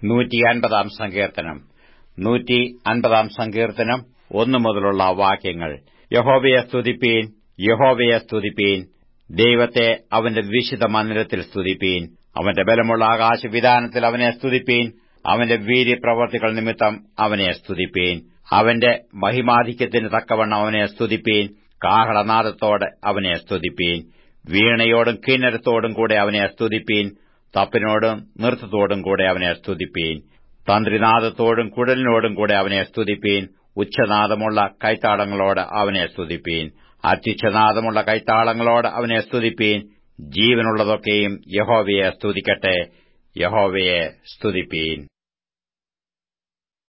നൂറ്റി അൻപതാം സങ്കീർത്തനം നൂറ്റി അൻപതാം സങ്കീർത്തനം ഒന്നു മുതലുള്ള വാക്യങ്ങൾ യഹോവയെ സ്തുതിപ്പീൻ യഹോവയെ സ്തുതിപ്പീൻ ദൈവത്തെ അവന്റെ വിശുദ്ധ മന്ദിരത്തിൽ സ്തുതിപ്പീൻ അവന്റെ ബലമുള്ള ആകാശവിധാനത്തിൽ അവനെ സ്തുതിപ്പീൻ അവന്റെ വീര്യപ്രവർത്തികൾ നിമിത്തം അവനെ സ്തുതിപ്പീൻ അവന്റെ മഹിമാധിക്യത്തിന് തക്കവണ്ണം അവനെ സ്തുതിപ്പീൻ കാഹളനാദത്തോടെ അവനെ സ്തുതിപ്പീൻ വീണയോടും കിന്നരത്തോടും കൂടെ അവനെ സ്തുതിപ്പീൻ തപ്പിനോടും നൃത്തത്തോടും കൂടെ അവനെ സ്തുതിപ്പീൻ തന്ത്രിനാദത്തോടും കുഴലിനോടും കൂടെ അവനെ സ്തുതിപ്പീൻ ഉച്ചനാദമുള്ള കൈത്താളങ്ങളോട് അവനെ സ്തുതിപ്പീൻ അത്യുച്ഛനാദമുള്ള കൈത്താളങ്ങളോട് അവനെ സ്തുതിപ്പീൻ ജീവനുള്ളതൊക്കെയും യഹോവയെ സ്തുതിക്കട്ടെ യഹോവയെ സ്തുതിപ്പീൻ